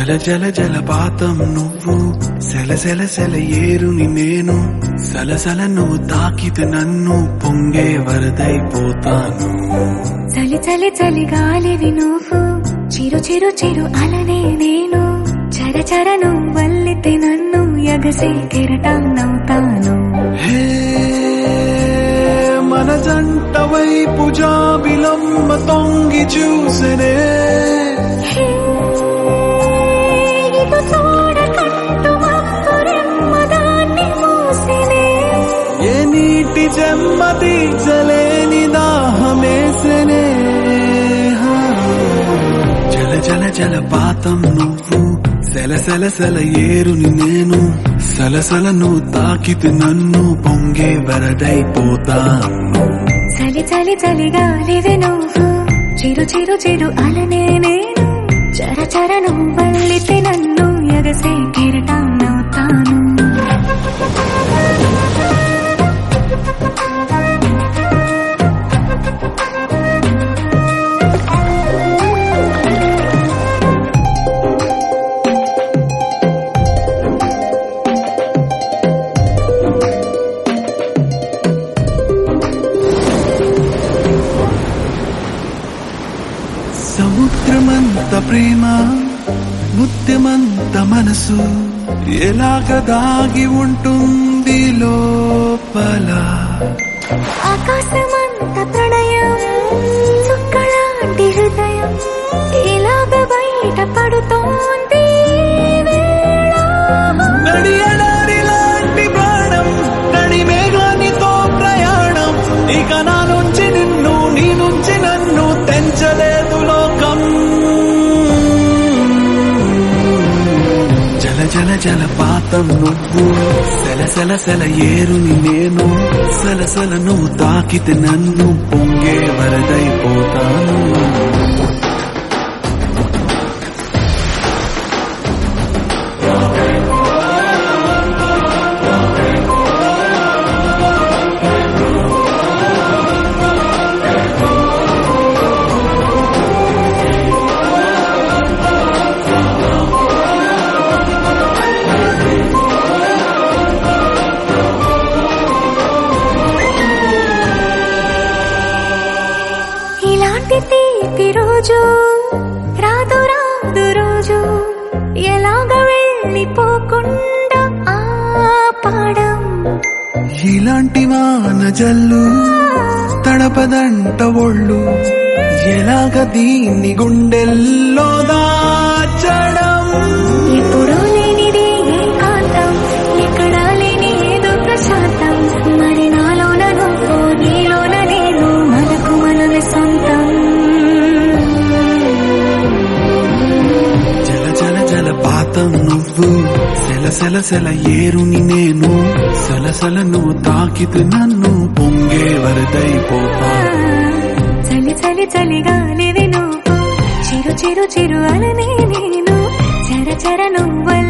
జల జల జలపాతం నువ్వు సెల సెల సెల ఏరుని నేను సలసల నువ్వు తాకితే నన్ను పొంగే వరదైపోతాను చలి చలి చలి గాలివి నువ్వు చిరు చిరు చిరు అలనే నేను చర చర నువ్వల్లితే నన్ను ఎగసే కెరటం నవ్వుతాను హే మన జంట వైపు జాబిలమ్మ తొంగి చూసనే హే, ఇటు చూడకంటూ మబ్బురెమ్మ దాన్ని మూసినే. ఏ నీటి జన్మ తీర్చలేని దాహమేసనే హా. జల జల జలపాతం నువ్వు సెల సెల సెల ఏరుని నేను సలసల నువ్వు తాకితే నన్ను పొంగే వరదైపోతాను చలి చలి చలి గాలివి నువ్వు చిరు చిరు చిరు అలనే నేను చర చర నువ్వల్లితే నన్ను ఎగసే కెరటం నవ్వుతాను సముద్రమంత ప్రేమ ముత్యమంత మనసు ఎలాగ దాగి ఉంటుంది లోపల ఆకాశమంత ప్రణయం చుక్కలాంటి హృదయం ఇలాగ బయట పడుతోంది వేళ. నడియడారి లాంటి ప్రాణం నడి మేఘానితో ప్రయాణం ఇక నా నుంచి నిన్ను నీ నుంచి నన్ను తెంచలేదు లోకం జల జల జలపాతం నువ్వు సెల సెల సెల ఏరుని నేను సలసల నువ్వు తాకితే నన్ను పొంగే వరదైపోతాను ఇలాంటి తీపి రోజు రాదు రాదు రోజు ఎలాగ వెళ్ళిపోకుండా ఆపడం ఇలాంటి వాన జల్లు తడపదంట ఒళ్ళు ఎలాగ దీన్ని గుండెల్లో దాచడం ఎప్పుడూ లేనిది ఏకాంతం ఎక్కడా లేని ఏదో ప్రశాంతం మరి నాలోన నువ్వు నీలోన నేను మనకు మనమే సొంతం జల జల జలపాతం నువ్వు సెల సెల సెల ఏరుని నేను సలసల నువ్వు తాకితే నన్ను పొంగే వరదైపోతా చలి చలి చలి గాలివి నువ్వు చిరు చిరు చిరు అలనే నేను చర చర నువ్వల్